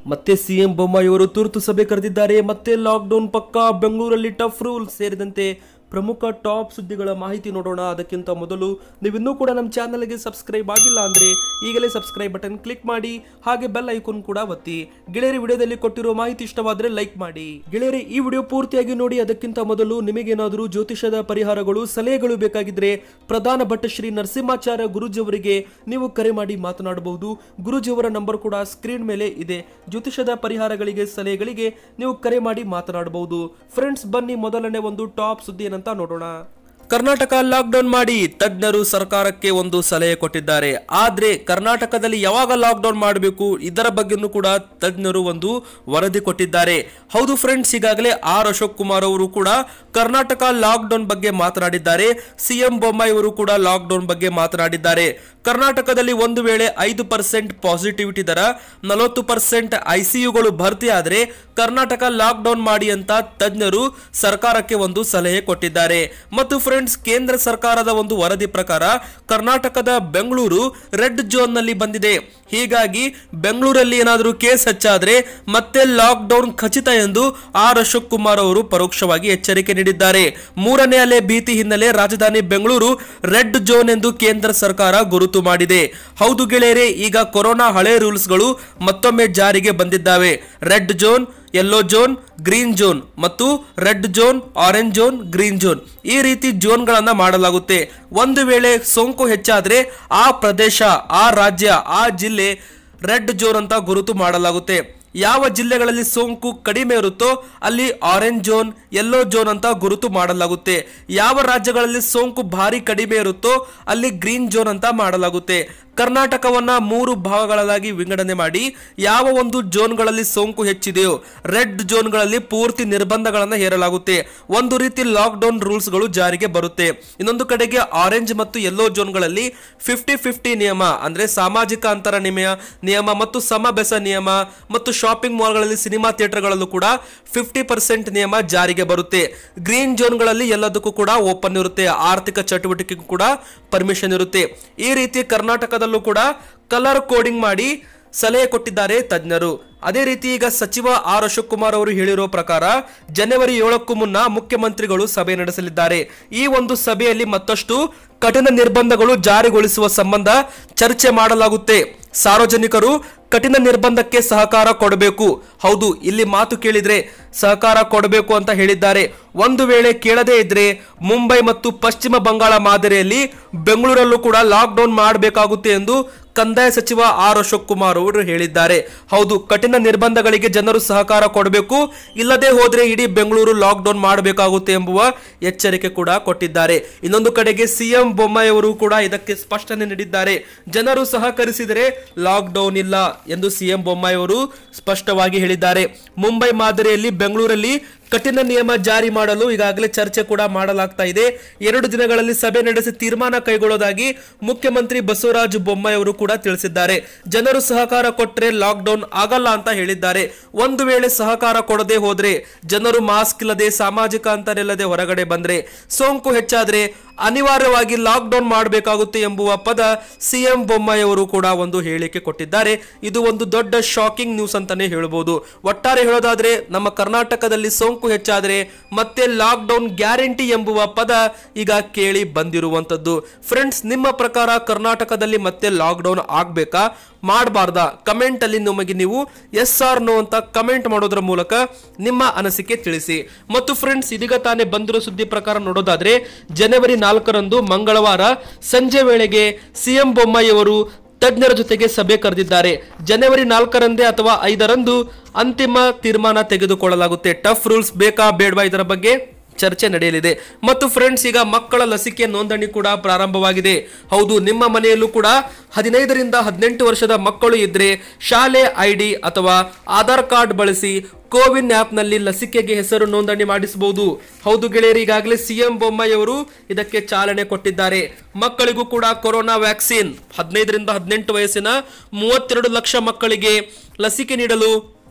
ಮತ್ತೆ ಸಿಎಂ ಬೊಮ್ಮಾಯಿಯವರು ತುರ್ತು ಸಭೆ ಕರೆದಿದ್ದಾರೆ ಮತ್ತೆ ಲಾಕ್ಡೌನ್ ಪಕ್ಕ ಬೆಂಗಳೂರಲ್ಲಿ ಟಫ್ ರೂಲ್ ಸೇರಿದಂತೆ ಪ್ರಮುಖ ಟಾಪ್ ಸುದ್ದಿಗಳ ಮಾಹಿತಿ ನೋಡೋಣ ಅದಕ್ಕಿಂತ ಮೊದಲು ನೀವಿನ್ನೂ ಕೂಡ ನಮ್ಮ ಚಾನಲ್ಗೆ ಸಬ್ಸ್ಕ್ರೈಬ್ ಆಗಿಲ್ಲ ಅಂದ್ರೆ ಈಗಲೇ ಸಬ್ಸ್ಕ್ರೈಬ್ ಬಟನ್ ಕ್ಲಿಕ್ ಮಾಡಿ ಹಾಗೆ ಬೆಲ್ ಐಕಾನ್ ಕೂಡ ಒತ್ತಿ ಗೆಳೆಯರಿ ವಿಡಿಯೋದಲ್ಲಿ ಕೊಟ್ಟಿರೋ ಮಾಹಿತಿ ಇಷ್ಟವಾದ್ರೆ ಲೈಕ್ ಮಾಡಿ ಗೆಳೆಯರಿ ಈ ವಿಡಿಯೋ ಪೂರ್ತಿಯಾಗಿ ನೋಡಿ ಅದಕ್ಕಿಂತ ಮೊದಲು ನಿಮಗೇನಾದರೂ ಜ್ಯೋತಿಷದ ಪರಿಹಾರಗಳು ಸಲಹೆಗಳು ಬೇಕಾಗಿದ್ರೆ ಪ್ರಧಾನ ಭಟ್ಟ ಶ್ರೀ ನರಸಿಂಹಾಚಾರ್ಯ ಗುರುಜಿಯವರಿಗೆ ನೀವು ಕರೆ ಮಾಡಿ ಮಾತನಾಡಬಹುದು ಗುರುಜಿಯವರ ನಂಬರ್ ಕೂಡ ಸ್ಕ್ರೀನ್ ಮೇಲೆ ಇದೆ ಜ್ಯೋತಿಷದ ಪರಿಹಾರಗಳಿಗೆ ಸಲಹೆಗಳಿಗೆ ನೀವು ಕರೆ ಮಾಡಿ ಮಾತನಾಡಬಹುದು ಫ್ರೆಂಡ್ಸ್ ಬನ್ನಿ ಮೊದಲನೇ ಒಂದು ಟಾಪ್ ಸುದ್ದಿ ಏನಂತ ನೋಡೋಣ ಕರ್ನಾಟಕ ಲಾಕ್ಡೌನ್ ಮಾಡಿ ತಜ್ಞರು ಸರ್ಕಾರಕ್ಕೆ ಒಂದು ಸಲಹೆ ಕೊಟ್ಟಿದ್ದಾರೆ ಆದ್ರೆ ಕರ್ನಾಟಕದಲ್ಲಿ ಯಾವಾಗ ಲಾಕ್ಡೌನ್ ಮಾಡಬೇಕು ಇದರ ಬಗ್ಗೆನೂ ಕೂಡ ತಜ್ಞರು ಒಂದು ವರದಿ ಕೊಟ್ಟಿದ್ದಾರೆ ಹೌದು ಫ್ರೆಂಡ್ಸ್ ಈಗಾಗಲೇ ಆರ್ ಅಶೋಕ್ ಕುಮಾರ್ ಅವರು ಕೂಡ ಕರ್ನಾಟಕ ಲಾಕ್ಡೌನ್ ಬಗ್ಗೆ ಮಾತನಾಡಿದ್ದಾರೆ ಸಿಎಂ ಬೊಮ್ಮಾಯಿ ಅವರು ಕೂಡ ಲಾಕ್ಡೌನ್ ಬಗ್ಗೆ ಮಾತನಾಡಿದ್ದಾರೆ ಕರ್ನಾಟಕದಲ್ಲಿ ಒಂದು ವೇಳೆ ಐದು ಪರ್ಸೆಂಟ್ ಪಾಸಿಟಿವಿಟಿ ದರ ನಲವತ್ತು ಪರ್ಸೆಂಟ್ ಐಸಿಯುಗಳು ಭರ್ತಿ ಆದರೆ ಕರ್ನಾಟಕ ಲಾಕ್ಡೌನ್ ಮಾಡಿ ಅಂತ ತಜ್ಞರು ಸರ್ಕಾರಕ್ಕೆ ಒಂದು ಸಲಹೆ ಕೊಟ್ಟಿದ್ದಾರೆ ಮತ್ತು ಫ್ರೆಂಡ್ಸ್ ಕೇಂದ್ರ ಸರ್ಕಾರದ ಒಂದು ವರದಿ ಪ್ರಕಾರ ಕರ್ನಾಟಕದ ಬೆಂಗಳೂರು ರೆಡ್ ಝೋನ್ ನಲ್ಲಿ ಬಂದಿದೆ ಹೀಗಾಗಿ ಬೆಂಗಳೂರಲ್ಲಿ ಏನಾದರೂ ಕೇಸ್ ಹೆಚ್ಚಾದ್ರೆ ಮತ್ತೆ ಲಾಕ್ಡೌನ್ ಖಚಿತ ಎಂದು ಆರ್ ಅಶೋಕ್ ಕುಮಾರ್ ಅವರು ಪರೋಕ್ಷವಾಗಿ ಎಚ್ಚರಿಕೆ ನೀಡಿದ್ದಾರೆ ಮೂರನೇ ಅಲೆ ಭೀತಿ ಹಿನ್ನೆಲೆ ರಾಜಧಾನಿ ಬೆಂಗಳೂರು ರೆಡ್ ಝೋನ್ ಎಂದು ಕೇಂದ್ರ ಸರ್ಕಾರ ಗುರುತು ಮಾಡಿದೆ ಹೌದು ಗೆಳೆಯರೆ ಈಗ ಕೊರೋನಾ ಹಳೆ ರೂಲ್ಸ್ಗಳು ಮತ್ತೊಮ್ಮೆ ಜಾರಿಗೆ ಬಂದಿದ್ದಾವೆ red zone yellow zone green zone ಮತ್ತು red zone orange zone green zone ಈ ರೀತಿ ಝೋನ್ಗಳನ್ನ ಮಾಡಲಾಗುತ್ತೆ ಒಂದು ವೇಳೆ ಸೋಂಕು ಹೆಚ್ಚಾದ್ರೆ ಆ ಪ್ರದೇಶ ಆ ರಾಜ್ಯ ಆ ಜಿಲ್ಲೆ ರೆಡ್ ಝೋನ್ ಅಂತ ಗುರುತು ಮಾಡಲಾಗುತ್ತೆ ಯಾವ ಜಿಲ್ಲೆಗಳಲ್ಲಿ ಸೋಂಕು ಕಡಿಮೆ ಇರುತ್ತೋ ಅಲ್ಲಿ ಆರೆಂಜ್ ಝೋನ್ ಯೆಲ್ಲೋ ಝೋನ್ ಅಂತ ಗುರುತು ಮಾಡಲಾಗುತ್ತೆ ಯಾವ ರಾಜ್ಯಗಳಲ್ಲಿ ಸೋಂಕು ಭಾರಿ ಕಡಿಮೆ ಇರುತ್ತೋ ಅಲ್ಲಿ ಗ್ರೀನ್ ಝೋನ್ ಅಂತ ಮಾಡಲಾಗುತ್ತೆ ಕರ್ನಾಟಕವನ್ನ ಮೂರು ಭಾಗಗಳಾಗಿ ವಿಂಗಡಣೆ ಮಾಡಿ ಯಾವ ಒಂದು ಝೋನ್ಗಳಲ್ಲಿ ಸೋಂಕು ಹೆಚ್ಚಿದೆಯೋ ರೆಡ್ ಝೋನ್ಗಳಲ್ಲಿ ಪೂರ್ತಿ ನಿರ್ಬಂಧಗಳನ್ನು ಹೇರಲಾಗುತ್ತೆ ಒಂದು ರೀತಿ ಲಾಕ್ಡೌನ್ ರೂಲ್ಸ್ಗಳು ಜಾರಿಗೆ ಬರುತ್ತೆ ಇನ್ನೊಂದು ಕಡೆಗೆ ಆರೆಂಜ್ ಮತ್ತು ಯೆಲ್ಲೋ ಝೋನ್ಗಳಲ್ಲಿ ಫಿಫ್ಟಿ ಫಿಫ್ಟಿ ನಿಯಮ ಅಂದ್ರೆ ಸಾಮಾಜಿಕ ಅಂತರ ನಿಯಮ ನಿಯಮ ಮತ್ತು ಸಮಬೆಸ ನಿಯಮ ಮತ್ತು ಶಾಪಿಂಗ್ ಮಾಲ್ಗಳಲ್ಲಿ ಸಿನಿಮಾ ಥಿಯೇಟರ್ಗಳಲ್ಲೂ ಕೂಡ ಫಿಫ್ಟಿ ಪರ್ಸೆಂಟ್ ನಿಯಮ ಜಾರಿಗೆ ಬರುತ್ತೆ ಗ್ರೀನ್ ಝೋನ್ಗಳಲ್ಲಿ ಎಲ್ಲದಕ್ಕೂ ಕೂಡ ಓಪನ್ ಇರುತ್ತೆ ಆರ್ಥಿಕ ಚಟುವಟಿಕೆಗೂ ಕೂಡ ಪರ್ಮಿಷನ್ ಇರುತ್ತೆ ಈ ರೀತಿ ಕರ್ನಾಟಕದಲ್ಲೂ ಕೂಡ ಕಲರ್ ಕೋಡಿಂಗ್ ಮಾಡಿ ಸಲಹೆ ಕೊಟ್ಟಿದ್ದಾರೆ ತಜ್ಞರು ಅದೇ ರೀತಿ ಈಗ ಸಚಿವ ಆರ್ ಅಶೋಕ್ ಕುಮಾರ್ ಅವರು ಹೇಳಿರೋ ಪ್ರಕಾರ ಜನವರಿ ಏಳಕ್ಕೂ ಮುನ್ನ ಮುಖ್ಯಮಂತ್ರಿಗಳು ಸಭೆ ನಡೆಸಲಿದ್ದಾರೆ ಈ ಒಂದು ಸಭೆಯಲ್ಲಿ ಮತ್ತಷ್ಟು ಕಠಿಣ ನಿರ್ಬಂಧಗಳು ಜಾರಿಗೊಳಿಸುವ ಸಂಬಂಧ ಚರ್ಚೆ ಮಾಡಲಾಗುತ್ತೆ ಸಾರ್ವಜನಿಕರು ಕಠಿಣ ನಿರ್ಬಂಧಕ್ಕೆ ಸಹಕಾರ ಕೊಡಬೇಕು ಹೌದು ಇಲ್ಲಿ ಮಾತು ಕೇಳಿದ್ರೆ ಸಹಕಾರ ಕೊಡಬೇಕು ಅಂತ ಹೇಳಿದ್ದಾರೆ ಒಂದು ವೇಳೆ ಕೇಳದೇ ಇದ್ರೆ ಮುಂಬೈ ಮತ್ತು ಪಶ್ಚಿಮ ಬಂಗಾಳ ಮಾದರಿಯಲ್ಲಿ ಬೆಂಗಳೂರಲ್ಲೂ ಕೂಡ ಲಾಕ್ಡೌನ್ ಮಾಡಬೇಕಾಗುತ್ತೆ ಎಂದು ಕಂದಾಯ ಸಚಿವ ಆರ್ ಅಶೋಕ್ ಕುಮಾರ್ ಅವರು ಹೇಳಿದ್ದಾರೆ ಹೌದು ಕಠಿಣ ನಿರ್ಬಂಧಗಳಿಗೆ ಜನರು ಸಹಕಾರ ಕೊಡಬೇಕು ಇಲ್ಲದೆ ಹೋದ್ರೆ ಇಡೀ ಬೆಂಗಳೂರು ಲಾಕ್ಡೌನ್ ಮಾಡಬೇಕಾಗುತ್ತೆ ಎಂಬುವ ಎಚ್ಚರಿಕೆ ಕೂಡ ಕೊಟ್ಟಿದ್ದಾರೆ ಇನ್ನೊಂದು ಕಡೆಗೆ ಸಿಎಂ ಬೊಮ್ಮಾಯಿ ಅವರು ಕೂಡ ಇದಕ್ಕೆ ಸ್ಪಷ್ಟನೆ ನೀಡಿದ್ದಾರೆ ಜನರು ಸಹಕರಿಸಿದರೆ ಲಾಕ್ಡೌನ್ ಇಲ್ಲ ಎಂದು ಸಿಎಂ ಬೊಮ್ಮಾಯಿ ಅವರು ಸ್ಪಷ್ಟವಾಗಿ ಹೇಳಿದ್ದಾರೆ ಮುಂಬೈ ಮಾದರಿಯಲ್ಲಿ ಬೆಂಗಳೂರಲ್ಲಿ ಕಠಿಣ ನಿಯಮ ಜಾರಿ ಮಾಡಲು ಈಗಾಗಲೇ ಚರ್ಚೆ ಕೂಡ ಮಾಡಲಾಗ್ತಾ ಇದೆ ಎರಡು ದಿನಗಳಲ್ಲಿ ಸಭೆ ನಡೆಸಿ ತೀರ್ಮಾನ ಕೈಗೊಳ್ಳೋದಾಗಿ ಮುಖ್ಯಮಂತ್ರಿ ಬಸವರಾಜ ಬೊಮ್ಮಾಯಿ ಅವರು ಕೂಡ ತಿಳಿಸಿದ್ದಾರೆ ಜನರು ಸಹಕಾರ ಕೊಟ್ಟರೆ ಲಾಕ್ಡೌನ್ ಆಗಲ್ಲ ಅಂತ ಹೇಳಿದ್ದಾರೆ ಒಂದು ವೇಳೆ ಸಹಕಾರ ಕೊಡದೆ ಹೋದ್ರೆ ಜನರು ಮಾಸ್ಕ್ ಇಲ್ಲದೆ ಸಾಮಾಜಿಕ ಅಂತರ ಇಲ್ಲದೆ ಹೊರಗಡೆ ಬಂದ್ರೆ ಸೋಂಕು ಹೆಚ್ಚಾದ್ರೆ ಅನಿವಾರ್ಯವಾಗಿ ಲಾಕ್ಡೌನ್ ಮಾಡಬೇಕಾಗುತ್ತೆ ಎಂಬುವ ಪದ ಸಿಎಂ ಬೊಮ್ಮಾಯಿ ಅವರು ಕೂಡ ಒಂದು ಹೇಳಿಕೆ ಕೊಟ್ಟಿದ್ದಾರೆ ಇದು ಒಂದು ದೊಡ್ಡ ಶಾಕಿಂಗ್ ನ್ಯೂಸ್ ಅಂತಾನೆ ಹೇಳ್ಬೋದು ಒಟ್ಟಾರೆ ಹೇಳೋದಾದ್ರೆ ನಮ್ಮ ಕರ್ನಾಟಕದಲ್ಲಿ ಸೋಂಕು ಹೆಚ್ಚಾದ್ರೆ ಮತ್ತೆ ಲಾಕ್ಡೌನ್ ಗ್ಯಾರಂಟಿ ಎಂಬುವ ಪದ ಈಗ ಕೇಳಿ ಬಂದಿರುವಂತದ್ದು ಫ್ರೆಂಡ್ಸ್ ನಿಮ್ಮ ಪ್ರಕಾರ ಕರ್ನಾಟಕದಲ್ಲಿ ಮತ್ತೆ ಲಾಕ್ಡೌನ್ ಆಗ್ಬೇಕಾ ಮಾಡಬಾರ್ದಾ ಕಮೆಂಟ್ ಅಲ್ಲಿ ನಮಗೆ ನೀವು ಎಸ್ ಆರ್ ನೋ ಅಂತ ಕಮೆಂಟ್ ಮಾಡೋದ್ರ ಮೂಲಕ ನಿಮ್ಮ ಅನಿಸಿಕೆ ತಿಳಿಸಿ ಮತ್ತು ಫ್ರೆಂಡ್ಸ್ ಇದೀಗ ತಾನೇ ಬಂದಿರೋ ಸುದ್ದಿ ಪ್ರಕಾರ ನೋಡೋದಾದ್ರೆ ಜನವರಿ ನಾಲ್ಕರಂದು ಮಂಗಳವಾರ ಸಂಜೆ ವೇಳೆಗೆ ಸಿಎಂ ಬೊಮ್ಮಾಯಿ ಅವರು ತಜ್ಞರ ಜೊತೆಗೆ ಸಭೆ ಕರೆದಿದ್ದಾರೆ ಜನವರಿ ನಾಲ್ಕರಂದೇ ಅಥವಾ ಐದರಂದು ಅಂತಿಮ ತೀರ್ಮಾನ ತೆಗೆದುಕೊಳ್ಳಲಾಗುತ್ತೆ ಟಫ್ ರೂಲ್ಸ್ ಬೇಕಾ ಬೇಡವಾ ಇದರ ಬಗ್ಗೆ ಚರ್ಚೆ ನಡೆಯಲಿದೆ ಮತ್ತು ಫ್ರೆಂಡ್ಸ್ ಈಗ ಮಕ್ಕಳ ಲಸಿಕೆ ನೋಂದಣಿ ಕೂಡ ಪ್ರಾರಂಭವಾಗಿದೆ ಹೌದು ನಿಮ್ಮ ಮನೆಯಲ್ಲೂ ಕೂಡ ಹದಿನೈದರಿಂದ ಹದಿನೆಂಟು ವರ್ಷದ ಮಕ್ಕಳು ಇದ್ರೆ ಶಾಲೆ ಐಡಿ ಅಥವಾ ಆಧಾರ್ ಕಾರ್ಡ್ ಬಳಸಿ ಕೋವಿನ್ ಆ್ಯಪ್ನಲ್ಲಿ ಲಸಿಕೆಗೆ ಹೆಸರು ನೋಂದಣಿ ಮಾಡಿಸಬಹುದು ಹೌದು ಗೆಳೆಯರು ಈಗಾಗಲೇ ಸಿಎಂ ಬೊಮ್ಮಾಯಿ ಅವರು ಇದಕ್ಕೆ ಚಾಲನೆ ಕೊಟ್ಟಿದ್ದಾರೆ ಮಕ್ಕಳಿಗೂ ಕೂಡ ಕೊರೋನಾ ವ್ಯಾಕ್ಸಿನ್ ಹದಿನೈದರಿಂದ ಹದಿನೆಂಟು ವಯಸ್ಸಿನ ಮೂವತ್ತೆರಡು ಲಕ್ಷ ಮಕ್ಕಳಿಗೆ ಲಸಿಕೆ ನೀಡಲು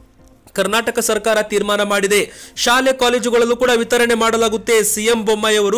ಕರ್ನಾಟಕ ಸರ್ಕಾರ ತೀರ್ಮಾನ ಮಾಡಿದೆ ಶಾಲೆ ಕಾಲೇಜುಗಳಲ್ಲೂ ಕೂಡ ವಿತರಣೆ ಮಾಡಲಾಗುತ್ತೆ ಸಿಎಂ ಬೊಮ್ಮಾಯಿ ಅವರು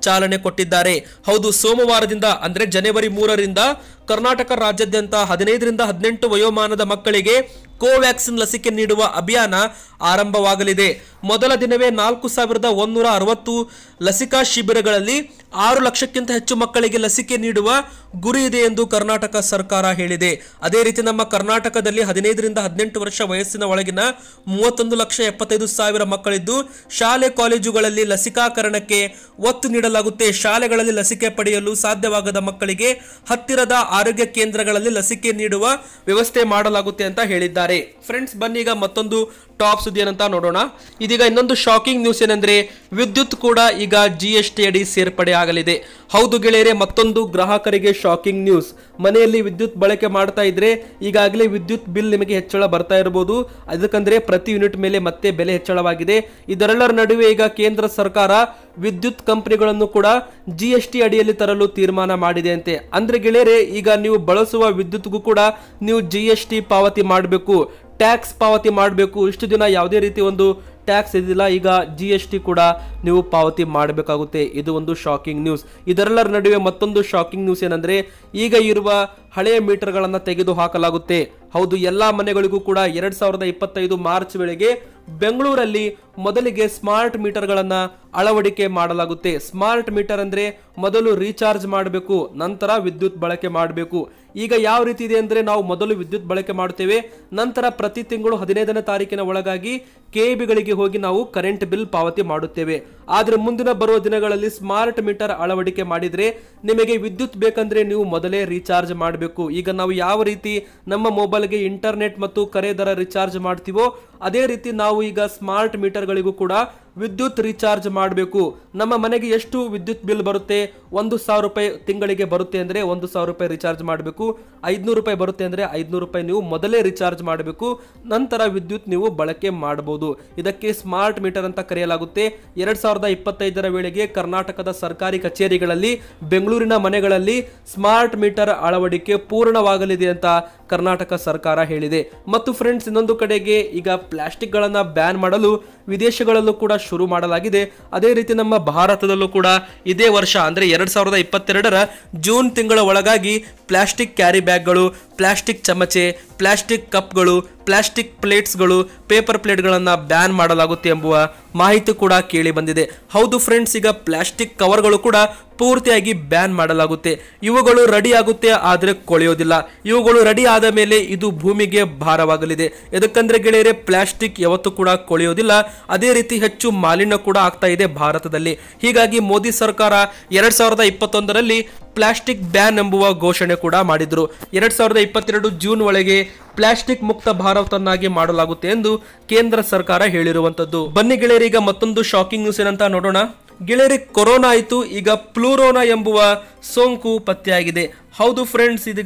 ಚಾಲನೆ ಕೊಟ್ಟಿದ್ದಾರೆ ಹೌದು ಸೋಮವಾರದಿಂದ ಅಂದ್ರೆ ಜನವರಿ ಮೂರರಿಂದ ಕರ್ನಾಟಕ ರಾಜ್ಯಾದ್ಯಂತ ಹದಿನೈದರಿಂದ ಹದಿನೆಂಟು ವಯೋಮಾನದ ಮಕ್ಕಳಿಗೆ ಕೋವ್ಯಾಕ್ಸಿನ್ ಲಸಿಕೆ ನೀಡುವ ಅಭಿಯಾನ ಆರಂಭವಾಗಲಿದೆ ಮೊದಲ ದಿನವೇ ನಾಲ್ಕು ಸಾವಿರದ ಒಂದೂರ ಅರವತ್ತು ಲಸಿಕಾ ಶಿಬಿರಗಳಲ್ಲಿ ಆರು ಲಕ್ಷಕ್ಕಿಂತ ಹೆಚ್ಚು ಮಕ್ಕಳಿಗೆ ಲಸಿಕೆ ನೀಡುವ ಗುರಿ ಇದೆ ಎಂದು ಕರ್ನಾಟಕ ಸರ್ಕಾರ ಹೇಳಿದೆ ಅದೇ ರೀತಿ ನಮ್ಮ ಕರ್ನಾಟಕದಲ್ಲಿ ಹದಿನೈದರಿಂದ ಹದಿನೆಂಟು ವರ್ಷ ವಯಸ್ಸಿನ ಒಳಗಿನ ಮೂವತ್ತೊಂದು ಲಕ್ಷ ಎಪ್ಪತ್ತೈದು ಸಾವಿರ ಮಕ್ಕಳಿದ್ದು ಶಾಲೆ ಕಾಲೇಜುಗಳಲ್ಲಿ ಲಸಿಕಾಕರಣಕ್ಕೆ ಒತ್ತು ನೀಡಲಾಗುತ್ತೆ ಶಾಲೆಗಳಲ್ಲಿ ಲಸಿಕೆ ಪಡೆಯಲು ಸಾಧ್ಯವಾಗದ ಮಕ್ಕಳಿಗೆ ಹತ್ತಿರದ ಆರೋಗ್ಯ ಕೇಂದ್ರಗಳಲ್ಲಿ ಲಸಿಕೆ ನೀಡುವ ವ್ಯವಸ್ಥೆ ಮಾಡಲಾಗುತ್ತೆ ಅಂತ ಹೇಳಿದ್ದಾರೆ ಫ್ರೆಂಡ್ಸ್ ಬನ್ನಿ ಈಗ ಮತ್ತೊಂದು ಟಾಪ್ ಸುದ್ದಿ ಏನಂತ ನೋಡೋಣ ಇದೀಗ ಇನ್ನೊಂದು ಶಾಕಿಂಗ್ ನ್ಯೂಸ್ ಏನಂದ್ರೆ ವಿದ್ಯುತ್ ಕೂಡ ಈಗ ಜಿ ಎಸ್ ಟಿ ಅಡಿ ಸೇರ್ಪಡೆ ಆಗಲಿದೆ ಹೌದು ಗೆಳೆಯರೆ ಮತ್ತೊಂದು ಗ್ರಾಹಕರಿಗೆ ಶಾಕಿಂಗ್ ನ್ಯೂಸ್ ಮನೆಯಲ್ಲಿ ವಿದ್ಯುತ್ ಬಳಕೆ ಮಾಡ್ತಾ ಇದ್ರೆ ಈಗಾಗಲೇ ವಿದ್ಯುತ್ ಬಿಲ್ ನಿಮಗೆ ಹೆಚ್ಚಳ ಬರ್ತಾ ಇರಬಹುದು ಅದಕ್ಕಂದ್ರೆ ಪ್ರತಿ ಯೂನಿಟ್ ಮೇಲೆ ಮತ್ತೆ ಬೆಲೆ ಹೆಚ್ಚಳವಾಗಿದೆ ಇದರೆಲ್ಲರ ನಡುವೆ ಈಗ ಕೇಂದ್ರ ಸರ್ಕಾರ ವಿದ್ಯುತ್ ಕಂಪನಿಗಳನ್ನು ಕೂಡ ಜಿ ಎಸ್ ಟಿ ಅಡಿಯಲ್ಲಿ ತರಲು ತೀರ್ಮಾನ ಮಾಡಿದೆ ಅಂತೆ ಅಂದ್ರೆ ಗೆಳೆಯರೆ ಈಗ ನೀವು ಬಳಸುವ ವಿದ್ಯುತ್ಗೂ ಕೂಡ ನೀವು ಜಿ ಎಸ್ ಟಿ ಪಾವತಿ ಮಾಡಬೇಕು ಟ್ಯಾಕ್ಸ್ ಪಾವತಿ ಮಾಡಬೇಕು ಇಷ್ಟು ದಿನ ಯಾವುದೇ ರೀತಿ ಒಂದು ಟ್ಯಾಕ್ಸ್ ಇದಿಲ್ಲ ಈಗ ಜಿ ಎಸ್ ಟಿ ಕೂಡ ನೀವು ಪಾವತಿ ಮಾಡಬೇಕಾಗುತ್ತೆ ಇದು ಒಂದು ಶಾಕಿಂಗ್ ನ್ಯೂಸ್ ಇದರೆಲ್ಲರ ನಡುವೆ ಮತ್ತೊಂದು ಶಾಕಿಂಗ್ ನ್ಯೂಸ್ ಏನಂದ್ರೆ ಈಗ ಇರುವ ಹಳೆಯ ಮೀಟರ್ಗಳನ್ನು ತೆಗೆದು ಹಾಕಲಾಗುತ್ತೆ ಹೌದು ಎಲ್ಲಾ ಮನೆಗಳಿಗೂ ಕೂಡ ಎರಡ್ ಸಾವಿರದ ಇಪ್ಪತ್ತೈದು ಮಾರ್ಚ್ ವೇಳೆಗೆ ಬೆಂಗಳೂರಲ್ಲಿ ಮೊದಲಿಗೆ ಸ್ಮಾರ್ಟ್ ಮೀಟರ್ಗಳನ್ನ ಅಳವಡಿಕೆ ಮಾಡಲಾಗುತ್ತೆ ಸ್ಮಾರ್ಟ್ ಮೀಟರ್ ಅಂದ್ರೆ ಮೊದಲು ರೀಚಾರ್ಜ್ ಮಾಡಬೇಕು ನಂತರ ವಿದ್ಯುತ್ ಬಳಕೆ ಮಾಡಬೇಕು ಈಗ ಯಾವ ರೀತಿ ಇದೆ ಅಂದ್ರೆ ನಾವು ಮೊದಲು ವಿದ್ಯುತ್ ಬಳಕೆ ಮಾಡುತ್ತೇವೆ ನಂತರ ಪ್ರತಿ ತಿಂಗಳು ಹದಿನೈದನೇ ತಾರೀಕಿನ ಒಳಗಾಗಿ ಕೆಬಿಗಳಿಗೆ ಹೋಗಿ ನಾವು ಕರೆಂಟ್ ಬಿಲ್ ಪಾವತಿ ಮಾಡುತ್ತೇವೆ ಆದ್ರೆ ಮುಂದಿನ ಬರುವ ದಿನಗಳಲ್ಲಿ ಸ್ಮಾರ್ಟ್ ಮೀಟರ್ ಅಳವಡಿಕೆ ಮಾಡಿದ್ರೆ ನಿಮಗೆ ವಿದ್ಯುತ್ ಬೇಕಂದ್ರೆ ನೀವು ಮೊದಲೇ ರೀಚಾರ್ಜ್ ಮಾಡಬೇಕು ಈಗ ನಾವು ಯಾವ ರೀತಿ ನಮ್ಮ ಮೊಬೈಲ್ಗೆ ಇಂಟರ್ನೆಟ್ ಮತ್ತು ಕರೆ ದರ ರೀಚಾರ್ಜ್ ಮಾಡ್ತೀವೋ ಅದೇ ರೀತಿ ನಾವು ಈಗ ಸ್ಮಾರ್ಟ್ ಮೀಟರ್ಗಳಿಗೂ ಕೂಡ ವಿದ್ಯುತ್ ರೀಚಾರ್ಜ್ ಮಾಡಬೇಕು ನಮ್ಮ ಮನೆಗೆ ಎಷ್ಟು ವಿದ್ಯುತ್ ಬಿಲ್ ಬರುತ್ತೆ ಒಂದು ಸಾವಿರ ರೂಪಾಯಿ ತಿಂಗಳಿಗೆ ಬರುತ್ತೆ ಅಂದ್ರೆ ಒಂದು ಸಾವಿರ ರೂಪಾಯಿ ರೀಚಾರ್ಜ್ ಮಾಡಬೇಕು ಐದ್ನೂರು ರೂಪಾಯಿ ಬರುತ್ತೆ ಅಂದ್ರೆ ಐದ್ನೂರು ರೂಪಾಯಿ ನೀವು ಮೊದಲೇ ರೀಚಾರ್ಜ್ ಮಾಡಬೇಕು ನಂತರ ವಿದ್ಯುತ್ ನೀವು ಬಳಕೆ ಮಾಡಬಹುದು ಇದಕ್ಕೆ ಸ್ಮಾರ್ಟ್ ಮೀಟರ್ ಅಂತ ಕರೆಯಲಾಗುತ್ತೆ ಎರಡ್ ಸಾವಿರದ ಇಪ್ಪತ್ತೈದರ ವೇಳೆಗೆ ಕರ್ನಾಟಕದ ಸರ್ಕಾರಿ ಕಚೇರಿಗಳಲ್ಲಿ ಬೆಂಗಳೂರಿನ ಮನೆಗಳಲ್ಲಿ ಸ್ಮಾರ್ಟ್ ಮೀಟರ್ ಅಳವಡಿಕೆ ಪೂರ್ಣವಾಗಲಿದೆ ಅಂತ ಕರ್ನಾಟಕ ಸರ್ಕಾರ ಹೇಳಿದೆ ಮತ್ತು ಫ್ರೆಂಡ್ಸ್ ಇನ್ನೊಂದು ಕಡೆಗೆ ಈಗ ಪ್ಲಾಸ್ಟಿಕ್ ಗಳನ್ನ ಬ್ಯಾನ್ ಮಾಡಲು ವಿದೇಶಗಳಲ್ಲೂ ಕೂಡ ಶುರು ಮಾಡಲಾಗಿದೆ ಅದೇ ರೀತಿ ನಮ್ಮ ಭಾರತದಲ್ಲೂ ಕೂಡ ಇದೇ ವರ್ಷ ಅಂದ್ರೆ ಎರಡ್ ಸಾವಿರದ ಇಪ್ಪತ್ತೆರಡರ ಜೂನ್ ತಿಂಗಳ ಒಳಗಾಗಿ ಪ್ಲಾಸ್ಟಿಕ್ ಕ್ಯಾರಿ ಬ್ಯಾಗ್ಗಳು ಪ್ಲಾಸ್ಟಿಕ್ ಚಮಚೆ ಪ್ಲಾಸ್ಟಿಕ್ ಕಪ್ಗಳು ಪ್ಲಾಸ್ಟಿಕ್ ಪ್ಲೇಟ್ಸ್ಗಳು ಪೇಪರ್ ಪ್ಲೇಟ್ಗಳನ್ನು ಬ್ಯಾನ್ ಮಾಡಲಾಗುತ್ತೆ ಎಂಬುವ ಮಾಹಿತಿ ಕೂಡ ಕೇಳಿ ಬಂದಿದೆ ಹೌದು ಫ್ರೆಂಡ್ಸ್ ಈಗ ಪ್ಲಾಸ್ಟಿಕ್ ಕವರ್ಗಳು ಕೂಡ ಪೂರ್ತಿಯಾಗಿ ಬ್ಯಾನ್ ಮಾಡಲಾಗುತ್ತೆ ಇವುಗಳು ರೆಡಿ ಆಗುತ್ತೆ ಆದರೆ ಕೊಳೆಯೋದಿಲ್ಲ ಇವುಗಳು ರೆಡಿ ಆದ ಮೇಲೆ ಇದು ಭೂಮಿಗೆ ಭಾರವಾಗಲಿದೆ ಎದಕ್ಕಂದ್ರೆ ಗೆಳೆಯರೆ ಪ್ಲಾಸ್ಟಿಕ್ ಯಾವತ್ತೂ ಕೂಡ ಕೊಳೆಯೋದಿಲ್ಲ ಅದೇ ರೀತಿ ಹೆಚ್ಚು ಮಾಲಿನ್ಯ ಕೂಡ ಆಗ್ತಾ ಇದೆ ಭಾರತದಲ್ಲಿ ಹೀಗಾಗಿ ಮೋದಿ ಸರ್ಕಾರ ಎರಡ್ ಸಾವಿರದ ಇಪ್ಪತ್ತೊಂದರಲ್ಲಿ ಪ್ಲಾಸ್ಟಿಕ್ ಬ್ಯಾನ್ ಎಂಬುವ ಘೋಷಣೆ ಕೂಡ ಮಾಡಿದ್ರು ಎರಡ್ ಸಾವಿರದ ಇಪ್ಪತ್ತೆರಡು ಜೂನ್ ಒಳಗೆ ಪ್ಲಾಸ್ಟಿಕ್ ಮುಕ್ತ ಭಾರತವನ್ನಾಗಿ ಮಾಡಲಾಗುತ್ತೆ ಎಂದು ಕೇಂದ್ರ ಸರ್ಕಾರ ಹೇಳಿರುವಂತದ್ದು ಬನ್ನಿ ಗೆಳೆಯರೀಗ ಮತ್ತೊಂದು ಶಾಕಿಂಗ್ ನ್ಯೂಸ್ ಏನಂತ ನೋಡೋಣ ಗೆಳೆಯರಿ ಕೊರೋನಾ ಆಯಿತು ಈಗ ಪ್ಲೂರೋನಾ ಎಂಬುವ ಸೋಂಕು ಪತ್ತೆಯಾಗಿದೆ ಹೌದು ಫ್ರೆಂಡ್ಸ್ ಇದೀಗ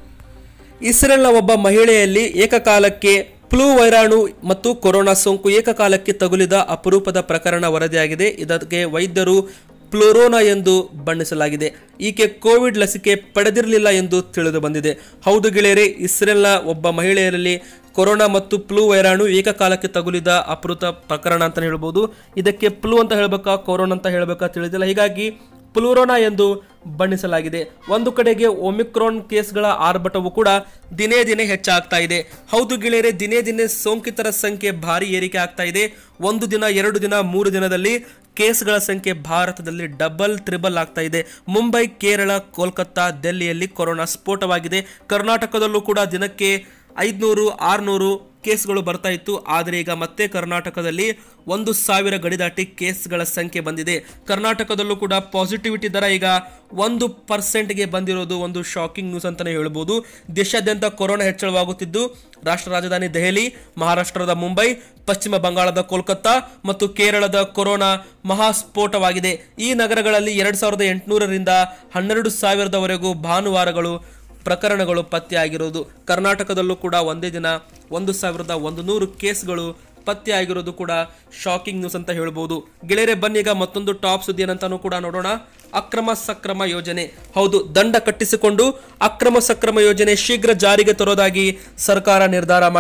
ಇಸ್ರೇಲ್ನ ಒಬ್ಬ ಮಹಿಳೆಯಲ್ಲಿ ಏಕಕಾಲಕ್ಕೆ ಫ್ಲೂ ವೈರಾಣು ಮತ್ತು ಕೊರೋನಾ ಸೋಂಕು ಏಕಕಾಲಕ್ಕೆ ತಗುಲಿದ ಅಪರೂಪದ ಪ್ರಕರಣ ವರದಿಯಾಗಿದೆ ಇದಕ್ಕೆ ವೈದ್ಯರು ಪ್ಲೋರೋನಾ ಎಂದು ಬಣ್ಣಿಸಲಾಗಿದೆ ಈಕೆ ಕೋವಿಡ್ ಲಸಿಕೆ ಪಡೆದಿರಲಿಲ್ಲ ಎಂದು ತಿಳಿದು ಬಂದಿದೆ ಹೌದು ಗೆಳೆಯರೆ ಇಸ್ರೇಲ್ನ ಒಬ್ಬ ಮಹಿಳೆಯರಲ್ಲಿ ಕೊರೋನಾ ಮತ್ತು ಫ್ಲೂ ವೈರಾಣು ಏಕಕಾಲಕ್ಕೆ ತಗುಲಿದ ಅಪೃತ ಪ್ರಕರಣ ಅಂತ ಹೇಳ್ಬೋದು ಇದಕ್ಕೆ ಫ್ಲೂ ಅಂತ ಹೇಳ್ಬೇಕಾ ಕೊರೋನಾ ಅಂತ ಹೇಳ್ಬೇಕಾ ತಿಳಿದಿಲ್ಲ ಹೀಗಾಗಿ ಪ್ಲೂರೋನಾ ಎಂದು ಬಣ್ಣಿಸಲಾಗಿದೆ ಒಂದು ಕಡೆಗೆ ಒಮಿಕ್ರಾನ್ ಕೇಸ್ಗಳ ಆರ್ಭಟವು ಕೂಡ ದಿನೇ ದಿನೇ ಹೆಚ್ಚಾಗ್ತಾ ಇದೆ ಹೌದು ಗೆಳೆಯರೆ ದಿನೇ ದಿನೇ ಸೋಂಕಿತರ ಸಂಖ್ಯೆ ಭಾರಿ ಏರಿಕೆ ಆಗ್ತಾ ಇದೆ ಒಂದು ದಿನ ಎರಡು ದಿನ ಮೂರು ದಿನದಲ್ಲಿ ಕೇಸ್ಗಳ ಸಂಖ್ಯೆ ಭಾರತದಲ್ಲಿ ಡಬಲ್ ತ್ರಿಬಲ್ ಆಗ್ತಾ ಇದೆ ಮುಂಬೈ ಕೇರಳ ಕೋಲ್ಕತ್ತಾ ದೆಹಲಿಯಲ್ಲಿ ಕೊರೋನಾ ಸ್ಫೋಟವಾಗಿದೆ ಕರ್ನಾಟಕದಲ್ಲೂ ಕೂಡ ದಿನಕ್ಕೆ ಐದುನೂರು ಆರುನೂರು ಕೇಸ್ಗಳು ಬರ್ತಾ ಇತ್ತು ಆದರೆ ಈಗ ಮತ್ತೆ ಕರ್ನಾಟಕದಲ್ಲಿ ಒಂದು ಸಾವಿರ ಗಡಿ ದಾಟಿ ಕೇಸ್ಗಳ ಸಂಖ್ಯೆ ಬಂದಿದೆ ಕರ್ನಾಟಕದಲ್ಲೂ ಕೂಡ ಪಾಸಿಟಿವಿಟಿ ದರ ಈಗ ಒಂದು ಪರ್ಸೆಂಟ್ಗೆ ಬಂದಿರೋದು ಒಂದು ಶಾಕಿಂಗ್ ನ್ಯೂಸ್ ಅಂತಲೇ ಹೇಳ್ಬೋದು ದೇಶಾದ್ಯಂತ ಕೊರೋನಾ ಹೆಚ್ಚಳವಾಗುತ್ತಿದ್ದು ರಾಷ್ಟ್ರ ರಾಜಧಾನಿ ದೆಹಲಿ ಮಹಾರಾಷ್ಟ್ರದ ಮುಂಬೈ ಪಶ್ಚಿಮ ಬಂಗಾಳದ ಕೋಲ್ಕತ್ತಾ ಮತ್ತು ಕೇರಳದ ಕೊರೋನಾ ಮಹಾಸ್ಫೋಟವಾಗಿದೆ ಈ ನಗರಗಳಲ್ಲಿ ಎರಡ್ ಸಾವಿರದ ಎಂಟುನೂರರಿಂದ ಹನ್ನೆರಡು ಸಾವಿರದವರೆಗೂ ಭಾನುವಾರಗಳು ಪ್ರಕರಣಗಳು ಪತ್ತೆಯಾಗಿರೋದು ಕರ್ನಾಟಕದಲ್ಲೂ ಕೂಡ ಒಂದೇ ದಿನ ಒಂದು ಸಾವಿರದ ಒಂದು ನೂರು ಕೇಸ್ಗಳು ಪತ್ತೆಯಾಗಿರೋದು ಕೂಡ ಶಾಕಿಂಗ್ ನ್ಯೂಸ್ ಅಂತ ಹೇಳ್ಬೋದು ಗೆಳೆಯರೆ ಬನ್ನೀಗ ಮತ್ತೊಂದು ಟಾಪ್ ಸುದ್ದಿ ಏನಂತಾನೂ ಕೂಡ ನೋಡೋಣ ಅಕ್ರಮ ಸಕ್ರಮ ಯೋಜನೆ ಹೌದು ದಂಡ ಕಟ್ಟಿಸಿಕೊಂಡು ಅಕ್ರಮ ಸಕ್ರಮ ಯೋಜನೆ ಶೀಘ್ರ ಜಾರಿಗೆ ತರೋದಾಗಿ ಸರ್ಕಾರ ನಿರ್ಧಾರ ಮಾಡಿದೆ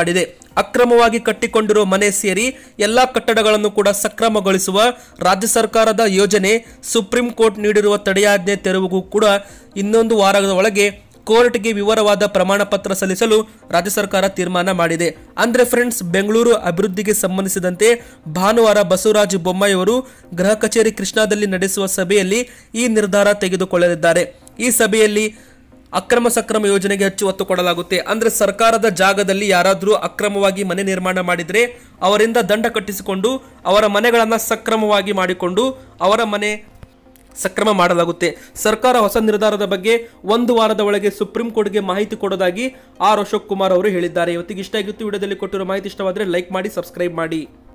ಅಕ್ರಮವಾಗಿ ಕಟ್ಟಿಕೊಂಡಿರೋ ಮನೆ ಸೇರಿ ಎಲ್ಲಾ ಕಟ್ಟಡಗಳನ್ನು ಕೂಡ ಸಕ್ರಮಗೊಳಿಸುವ ರಾಜ್ಯ ಸರ್ಕಾರದ ಯೋಜನೆ ಸುಪ್ರೀಂ ಕೋರ್ಟ್ ನೀಡಿರುವ ತಡೆಯಾಜ್ಞೆ ತೆರವುಗೂ ಕೂಡ ಇನ್ನೊಂದು ವಾರದ ಒಳಗೆ ಕೋರ್ಟ್ಗೆ ವಿವರವಾದ ಪ್ರಮಾಣ ಪತ್ರ ಸಲ್ಲಿಸಲು ರಾಜ್ಯ ಸರ್ಕಾರ ತೀರ್ಮಾನ ಮಾಡಿದೆ ಅಂದ್ರೆ ಫ್ರೆಂಡ್ಸ್ ಬೆಂಗಳೂರು ಅಭಿವೃದ್ಧಿಗೆ ಸಂಬಂಧಿಸಿದಂತೆ ಭಾನುವಾರ ಬಸವರಾಜ ಬೊಮ್ಮಾಯಿ ಅವರು ಗೃಹ ಕಚೇರಿ ಕೃಷ್ಣಾದಲ್ಲಿ ನಡೆಸುವ ಸಭೆಯಲ್ಲಿ ಈ ನಿರ್ಧಾರ ತೆಗೆದುಕೊಳ್ಳಲಿದ್ದಾರೆ ಈ ಸಭೆಯಲ್ಲಿ ಅಕ್ರಮ ಸಕ್ರಮ ಯೋಜನೆಗೆ ಹೆಚ್ಚು ಒತ್ತು ಕೊಡಲಾಗುತ್ತೆ ಅಂದ್ರೆ ಸರ್ಕಾರದ ಜಾಗದಲ್ಲಿ ಯಾರಾದರೂ ಅಕ್ರಮವಾಗಿ ಮನೆ ನಿರ್ಮಾಣ ಮಾಡಿದರೆ ಅವರಿಂದ ದಂಡ ಕಟ್ಟಿಸಿಕೊಂಡು ಅವರ ಮನೆಗಳನ್ನು ಸಕ್ರಮವಾಗಿ ಮಾಡಿಕೊಂಡು ಅವರ ಮನೆ ಸಕ್ರಮ ಮಾಡಲಾಗುತ್ತೆ ಸರ್ಕಾರ ಹೊಸ ನಿರ್ಧಾರದ ಬಗ್ಗೆ ಒಂದು ವಾರದ ಒಳಗೆ ಸುಪ್ರೀಂ ಕೋರ್ಟ್ಗೆ ಮಾಹಿತಿ ಕೊಡೋದಾಗಿ ಆರ್ ಅಶೋಕ್ ಕುಮಾರ್ ಅವರು ಹೇಳಿದ್ದಾರೆ ಇವತ್ತಿಗೆ ಇಷ್ಟ ಆಗಿತ್ತು ವಿಡಿಯೋದಲ್ಲಿ ಕೊಟ್ಟಿರೋ ಮಾಹಿತಿ ಇಷ್ಟವಾದರೆ ಲೈಕ್ ಮಾಡಿ ಸಬ್ಸ್ಕ್ರೈಬ್ ಮಾಡಿ